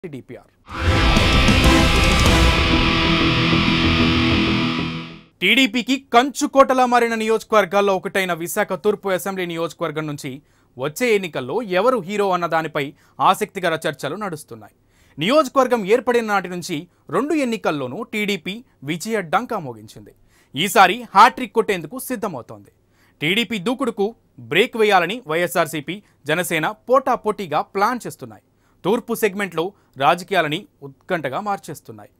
DPR టీడీపీకి కంచుకోటలా మారిన నియోజకవర్గాల్లో ఒకటైన విశాఖ తూర్పు అసెంబ్లీ నియోజకవర్గం నుంచి వచ్చే ఎన్నికల్లో ఎవరు హీరో అన్న దానిపై ఆసక్తికర చర్చలు నడుస్తున్నాయి నియోజకవర్గం ఏర్పడిన నాటి నుంచి రెండు ఎన్నికల్లోనూ టీడీపీ విజయ డంకా మోగించింది ఈసారి హ్యాట్రిక్ కొట్టేందుకు సిద్ధమవుతోంది టీడీపీ దూకుడుకు బ్రేక్ వేయాలని వైఎస్ఆర్సీపీ జనసేన పోటాపోటీగా ప్లాన్ చేస్తున్నాయి తూర్పు సెగ్మెంట్లో రాజకీయాలని ఉత్కంఠగా మార్చేస్తున్నాయి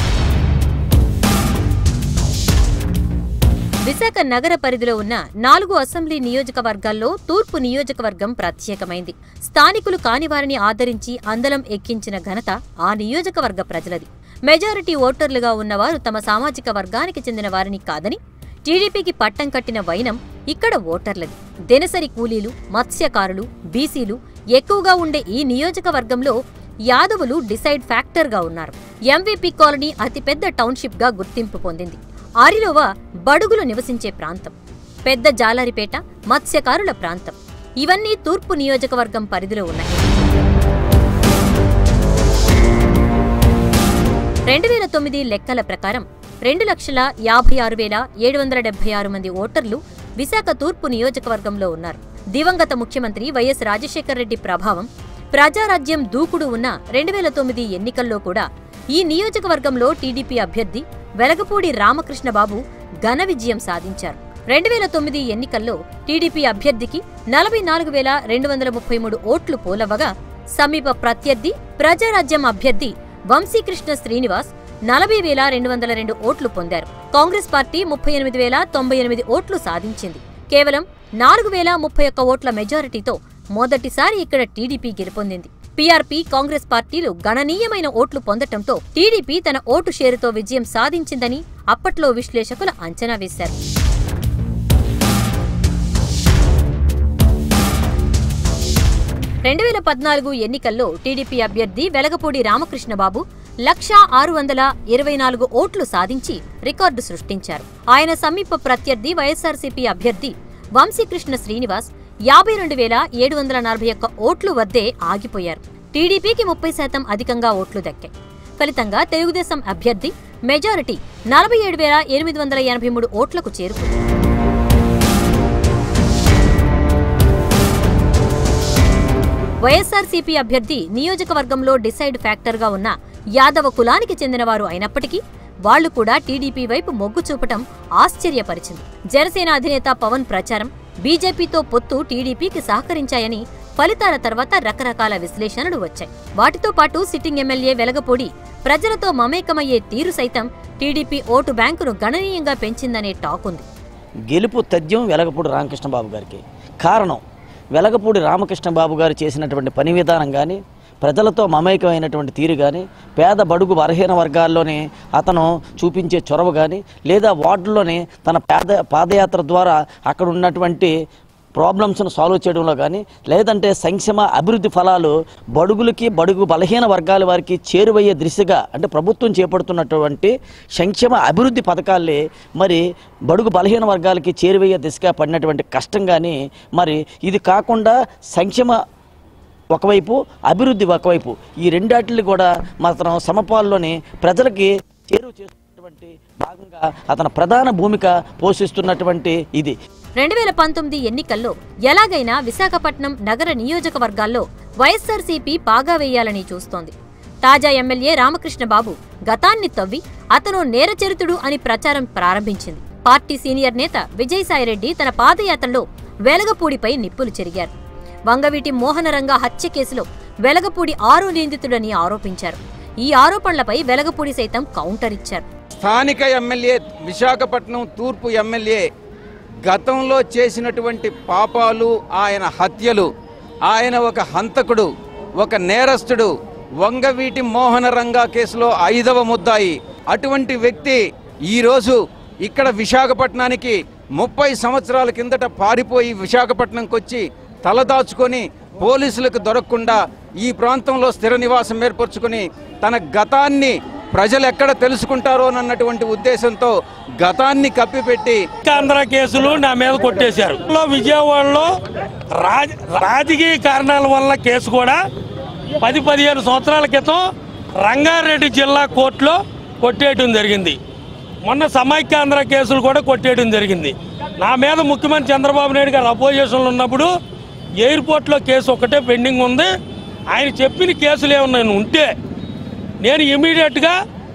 విశాఖ నగర పరిధిలో ఉన్న నాలుగు అసెంబ్లీ నియోజకవర్గాల్లో తూర్పు నియోజకవర్గం ప్రత్యేకమైంది స్థానికులు కానివారిని ఆదరించి అందలం ఎక్కించిన ఘనత ఆ నియోజకవర్గ ప్రజలది మెజారిటీ ఓటర్లుగా ఉన్నవారు తమ సామాజిక వర్గానికి చెందిన వారిని కాదని టీడీపీకి పట్టం కట్టిన వైనం ఇక్కడ ఓటర్లది దినసరి కూలీలు మత్స్యకారులు బీసీలు ఎక్కువగా ఉండే ఈ నియోజకవర్గంలో యాదవులు డిసైడ్ ఫ్యాక్టర్గా ఉన్నారు ఎంవీపీ కాలనీ అతిపెద్ద టౌన్షిప్గా గుర్తింపు పొందింది ఆరిలోవ బడుగులు నివసించే ప్రాంతం పెద్ద జాలారిపేట మత్స్యకారుల ప్రాంతం ఇవన్నీ తూర్పు నియోజకవర్గం పరిధిలో ఉన్నాయి రెండు వేల తొమ్మిది లెక్కల ప్రకారం రెండు లక్షల యాభై ఆరు వేల ఏడు వందల డెబ్బై ఆరు మంది ఓటర్లు విశాఖ తూర్పు నియోజకవర్గంలో ఉన్నారు దివంగత ముఖ్యమంత్రి వైఎస్ రాజశేఖర రెడ్డి ప్రభావం ప్రజారాజ్యం దూకుడు ఉన్న రెండు వేల తొమ్మిది ఎన్నికల్లో కూడా ఈ నియోజకవర్గంలో టీడీపీ అభ్యర్థి వెలగపూడి రామకృష్ణబాబు ఘన విజయం సాధించారు రెండు వేల తొమ్మిది ఎన్నికల్లో టీడీపీ అభ్యర్థికి నలభై నాలుగు వేల రెండు వందల ముప్పై మూడు ఓట్లు పోలవగా సమీప ప్రత్యర్థి ప్రజారాజ్యం అభ్యర్థి వంశీకృష్ణ శ్రీనివాస్ నలభై వేల రెండు వందల రెండు ఓట్లు పొందారు కాంగ్రెస్ పార్టీ ముప్పై ఎనిమిది వేల తొంభై ఎనిమిది ఓట్లు సాధించింది కేవలం నాలుగు వేల ముప్పై ఒక్క ఓట్ల మెజారిటీతో మొదటిసారి ఇక్కడ టీడీపీ గెలుపొందింది పీఆర్పీ కాంగ్రెస్ పార్టీలు గణనీయమైన ఓట్లు పొందటంతో టీడీపీ తన ఓటు షేరుతో విజయం సాధించిందని అప్పట్లో విశ్లేషకులు అంచనా వేశారు రెండు వేల పద్నాలుగు ఎన్నికల్లో టీడీపీ అభ్యర్థి వెలగపూడి రామకృష్ణబాబు లక్షా ఆరు వందల ఇరవై నాలుగు ఓట్లు సాధించి రికార్డు సృష్టించారు ఆయన సమీప ప్రత్యర్థి వైఎస్ఆర్సీపీ అభ్యర్థి వంశీకృష్ణ శ్రీనివాస్ యాభై రెండు వేల ఏడు వందల నలభై ఒక్క ఓట్లు వద్దే ఆగిపోయారు టీడీపీకి ముప్పై శాతం అధికంగా ఓట్లు దక్కాయి ఫలితంగా తెలుగుదేశం అభ్యర్థి మెజారిటీ నలభై ఏడు వేల ఎనిమిది వందల ఎనభై మూడు ఓట్లకు చేరుకుంది వైఎస్ఆర్సీపీ అభ్యర్థి నియోజకవర్గంలో డిసైడ్ ఫ్యాక్టర్గా ఉన్న యాదవ కులానికి చెందినవారు అయినప్పటికీ వాళ్లు కూడా టీడీపీ వైపు మొగ్గు చూపటం ఆశ్చర్యపరిచింది జనసేన అధినేత పవన్ ప్రచారం బీజేపీతో పొత్తు టీడీపీకి సహకరించాయని ఫలితాల తర్వాత రకరకాల విశ్లేషణలు వచ్చాయి వాటితో పాటు సిట్టింగ్ ఎమ్మెల్యే వెలగపూడి ప్రజలతో మమేకమయ్యే తీరు సైతం టీడీపీ ఓటు బ్యాంకును గణనీయంగా పెంచిందనే టాక్ ఉంది గెలుపు తథ్యం వెలగపూడి రామకృష్ణ బాబు గారికి కారణం వెలగపూడి రామకృష్ణ బాబు గారు చేసినటువంటి పని విధానం కానీ ప్రజలతో మమేకమైనటువంటి తీరు కానీ పేద బడుగు బలహీన వర్గాల్లోనే అతను చూపించే చొరవ కానీ లేదా వార్డులోనే తన పేద పాదయాత్ర ద్వారా అక్కడ ఉన్నటువంటి ప్రాబ్లమ్స్ను సాల్వ్ చేయడంలో కానీ లేదంటే సంక్షేమ అభివృద్ధి ఫలాలు బడుగులకి బడుగు బలహీన వర్గాల వారికి చేరువయ్యే దిశగా అంటే ప్రభుత్వం చేపడుతున్నటువంటి సంక్షేమ అభివృద్ధి పథకాల్ని మరి బడుగు బలహీన వర్గాలకి చేరువయ్యే దిశగా పడినటువంటి కష్టం కానీ మరి ఇది కాకుండా సంక్షేమ ఒకవైపు అభివృద్ధి ఒకవైపు ఈ రెండాటిని కూడా మాత్రం సమపాల్లోని ప్రజలకి చేరువ చేస్తున్నటువంటి భాగంగా అతని ప్రధాన భూమిక పోషిస్తున్నటువంటి ఇది రెండు వేల పంతొమ్మిది ఎన్నికల్లో ఎలాగైనా విశాఖపట్నం నగర నియోజకవర్గాల్లో వైఎస్సార్సీపీ పాగా వేయాలని చూస్తోంది తాజా ఎమ్మెల్యే రామకృష్ణ బాబు గతాన్ని తవ్వి అతను నేరచరితుడు అని ప్రచారం ప్రారంభించింది పార్టీ సీనియర్ నేత విజయసాయిరెడ్డి తన పాదయాత్రలో వెలగపూడిపై నిప్పులు చెరిగారు వంగవీటి మోహనరంగ హత్య కేసులో వెలగపూడి ఆరో నిందితుడని ఆరోపించారు ఈ ఆరోపణలపై వెలగపూడి సైతం కౌంటర్ ఇచ్చారు స్థానిక ఎమ్మెల్యే విశాఖపట్నం తూర్పు ఎమ్మెల్యే గతంలో చేసినటువంటి పాపాలు ఆయన హత్యలు ఆయన ఒక హంతకుడు ఒక నేరస్తుడు వంగవీటి మోహన రంగా కేసులో ఐదవ ముద్దాయి అటువంటి వ్యక్తి ఈరోజు ఇక్కడ విశాఖపట్నానికి ముప్పై సంవత్సరాల కిందట పారిపోయి విశాఖపట్నంకి వచ్చి తలదాచుకొని పోలీసులకు దొరకకుండా ఈ ప్రాంతంలో స్థిర నివాసం ఏర్పరచుకొని తన గతాన్ని ప్రజలు ఎక్కడ తెలుసుకుంటారో అన్నటువంటి ఉద్దేశంతో గతాన్ని కప్పిపెట్టి ఆంధ్ర కేసులు నా మీద కొట్టేశారు లో విజయవాడలో రాజ రాజకీయ కారణాల వల్ల కేసు కూడా పది పదిహేను సంవత్సరాల క్రితం రంగారెడ్డి జిల్లా కోర్టులో కొట్టేయటం జరిగింది మొన్న సమైక్యాంధ్ర కేసులు కూడా కొట్టేయడం జరిగింది నా మీద ముఖ్యమంత్రి చంద్రబాబు నాయుడు గారు అపోజిషన్లో ఉన్నప్పుడు ఎయిర్పోర్ట్లో కేసు ఒకటే పెండింగ్ ఉంది ఆయన చెప్పిన కేసులు ఏమన్నా ఉంటే నేను ఇమీడియట్గా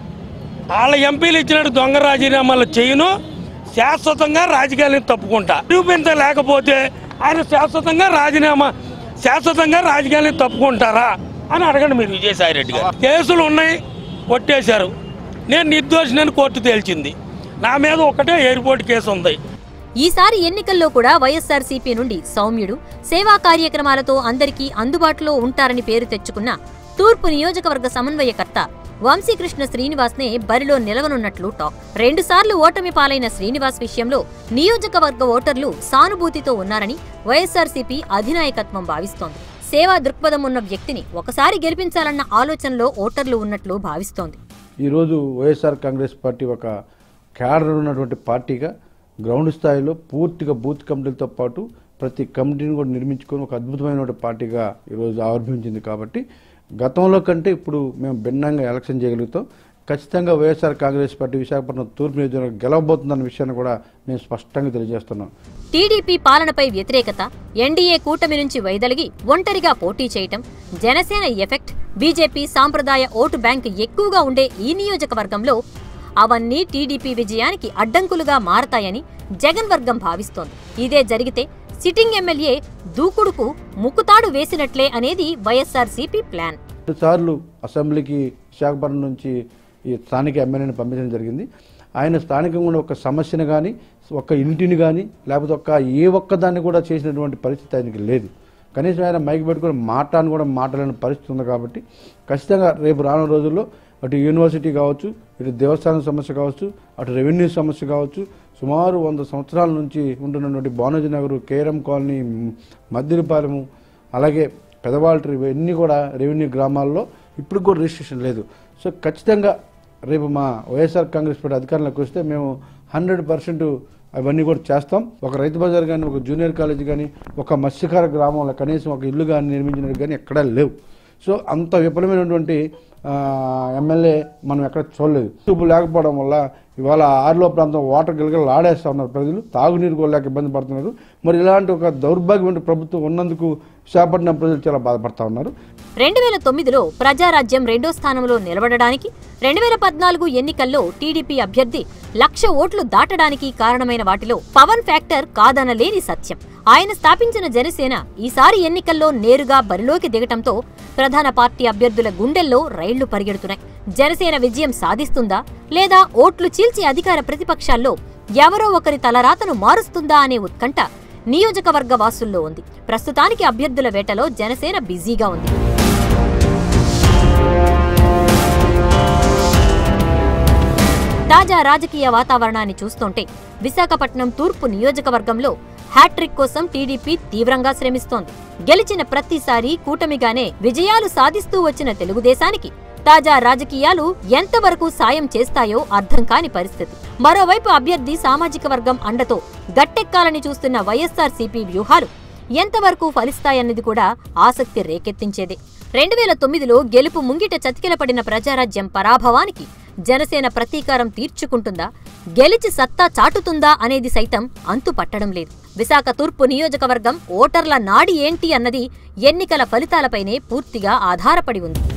వాళ్ళ ఎంపీలు ఇచ్చినట్టు దొంగ రాజీనామాలు చేయను శాశ్వతంగా రాజకీయాలను తప్పుకుంటా చూపించలేకపోతే ఆయన శాశ్వతంగా రాజీనామా శాశ్వతంగా రాజకీయాలను తప్పుకుంటారా అని అడగండి మీరు విజయసాయి రెడ్డి గారు కేసులు ఉన్నాయి కొట్టేశారు నేను నిర్దోషినని కోర్టు తేల్చింది నా మీద ఒకటే ఎయిర్పోర్ట్ కేసు ఉంది ఈసారి ఎన్నికల్లో కూడా వైఎస్ఆర్సీపీ నుండి సౌమ్యుడు సేవా కార్యక్రమాలతో అందరికీ అందుబాటులో ఉంటారని పేరు తెచ్చుకున్న తూర్పు నియోజకవర్గ సమన్వయకర్త వంశీకృష్ణ శ్రీనివాస్నే బరిలో నిలవనున్నట్లు టాక్ రెండుసార్లు ఓటమి పాలైన శ్రీనివాస్ విషయంలో నియోజకవర్గ ఓటర్లు సానుభూతితో ఉన్నారని వైఎస్ఆర్సీపీ అధినాయకత్వం భావిస్తోంది సేవా దృక్పథం ఉన్న వ్యక్తిని ఒకసారి గెలిపించాలన్న ఆలోచనలో ఓటర్లు ఉన్నట్లు భావిస్తోంది ఈరోజు వైఎస్ఆర్ కాంగ్రెస్ పార్టీ ఒక క్యాడర్ ఉన్నటువంటి పార్టీగా గ్రౌండ్ స్థాయిలో పూర్తిగా బూత్ కమిటీలతో పాటు ప్రతి కమిటీని కూడా నిర్మించుకొని ఒక అద్భుతమైన పార్టీగా ఈరోజు ఆవిర్భవించింది కాబట్టి గతంలో కంటే ఇప్పుడు మేము భిన్నంగా ఎలక్షన్ చేయగలుగుతాం ఖచ్చితంగా వైఎస్ఆర్ కాంగ్రెస్ పార్టీ విశాఖపట్నం తూర్పు నియోజకవర్గం గెలవబోతుందన్న విషయాన్ని కూడా మేము స్పష్టంగా తెలియజేస్తున్నాం టీడీపీ పాలనపై వ్యతిరేకత ఎన్డీఏ కూటమి నుంచి వైదొలిగి ఒంటరిగా పోటీ చేయటం జనసేన ఎఫెక్ట్ బీజేపీ సాంప్రదాయ ఓటు బ్యాంక్ ఎక్కువగా ఉండే ఈ నియోజకవర్గంలో అవన్నీ టీడీపీ విజయానికి అడ్డంకులుగా మారతాయని జగన్ వర్గం భావిస్తోంది ఇదే జరిగితే సిట్టింగ్ ఎమ్మెల్యే దూకుడుకు ముక్కుతాడు వేసినట్లే అనేది వైఎస్ఆర్సీపీ ప్లాన్ సార్లు అసెంబ్లీకి విశాఖపట్నం నుంచి ఈ స్థానిక ఎమ్మెల్యేని పంపించడం జరిగింది ఆయన స్థానికంగా ఉన్న ఒక సమస్యను కానీ ఒక ఇంటిని కానీ లేకపోతే ఒక్క ఏ ఒక్క దాన్ని కూడా చేసినటువంటి పరిస్థితి ఆయనకి లేదు కనీసం ఆయన మైక్ పెట్టుకొని మాట్లాడని కూడా మాట్లాడలేని పరిస్థితి ఉంది కాబట్టి ఖచ్చితంగా రేపు రానున్న రోజుల్లో అటు యూనివర్సిటీ కావచ్చు ఇటు దేవస్థానం సమస్య కావచ్చు అటు రెవెన్యూ సమస్య కావచ్చు సుమారు వంద సంవత్సరాల నుంచి ఉంటున్నటువంటి బానోజీ నగర్ కేరం కాలనీ మద్దిరిపాలెము అలాగే పెదవాల్టర్ ఇవన్నీ కూడా రెవెన్యూ గ్రామాల్లో ఇప్పుడు కూడా రిజిస్ట్రేషన్ లేదు సో ఖచ్చితంగా రేపు మా వైఎస్ఆర్ కాంగ్రెస్ పార్టీ అధికారంలోకి వస్తే మేము హండ్రెడ్ పర్సెంట్ అవన్నీ కూడా చేస్తాం ఒక రైతు బజార్ కానీ ఒక జూనియర్ కాలేజ్ కానీ ఒక మత్స్యకార గ్రామంలో కనీసం ఒక ఇల్లు కానీ నిర్మించినట్టు కానీ ఎక్కడా లేవు సో అంత విఫలమైనటువంటి ఆ, ఎమ్మెల్యే మనం ఎక్కడ చూడలేదు చూపు లేకపోవడం వల్ల ఇవాళ ఆర్లో ప్రాంతం వాటర్ గిలగలు ఆడేస్తా ఉన్నారు ప్రజలు తాగునీరు కూడా లేక ఇబ్బంది పడుతున్నారు మరి ఇలాంటి ఒక దౌర్భాగ్యమైన ప్రభుత్వం ఉన్నందుకు విశాఖపట్నం ప్రజలు చాలా బాధపడతా ఉన్నారు రెండు వేల తొమ్మిదిలో ప్రజారాజ్యం రెండో స్థానంలో నిలబడడానికి రెండు వేల పద్నాలుగు ఎన్నికల్లో టీడీపీ అభ్యర్థి లక్ష ఓట్లు దాటడానికి కారణమైన వాటిలో పవన్ ఫ్యాక్టర్ కాదనలేని సత్యం ఆయన స్థాపించిన జనసేన ఈసారి ఎన్నికల్లో నేరుగా బరిలోకి దిగటంతో ప్రధాన పార్టీ అభ్యర్థుల గుండెల్లో రైళ్లు పరిగెడుతున్నాయి జనసేన విజయం సాధిస్తుందా లేదా ఓట్లు చీల్చి అధికార ప్రతిపక్షాల్లో ఎవరో ఒకరి తలరాతను మారుస్తుందా అనే ఉత్కంఠ నియోజకవర్గ వాసుల్లో ఉంది ప్రస్తుతానికి అభ్యర్థుల వేటలో జనసేన బిజీగా ఉంది తాజా రాజకీయ వాతావరణాన్ని చూస్తుంటే విశాఖపట్నం తూర్పు నియోజకవర్గంలో హ్యాట్రిక్ కోసం టీడీపీ తీవ్రంగా శ్రమిస్తోంది గెలిచిన ప్రతిసారి కూటమిగానే విజయాలు సాధిస్తూ వచ్చిన తెలుగుదేశానికి తాజా రాజకీయాలు ఎంతవరకు సాయం చేస్తాయో అర్థం కాని పరిస్థితి మరోవైపు అభ్యర్థి సామాజిక వర్గం అండతో గట్టెక్కాలని చూస్తున్న వైఎస్ఆర్సీపీ వ్యూహాలు ఎంతవరకు ఫలిస్తాయన్నది కూడా ఆసక్తి రేకెత్తించేదే రెండు వేల తొమ్మిదిలో గెలుపు ముంగిట చతికిలపడిన ప్రజారాజ్యం పరాభవానికి జనసేన ప్రతీకారం తీర్చుకుంటుందా గెలిచి సత్తా చాటుతుందా అనేది సైతం అంతు పట్టడం లేదు విశాఖ తూర్పు నియోజకవర్గం ఓటర్ల నాడి ఏంటి అన్నది ఎన్నికల ఫలితాలపైనే పూర్తిగా ఆధారపడి ఉంది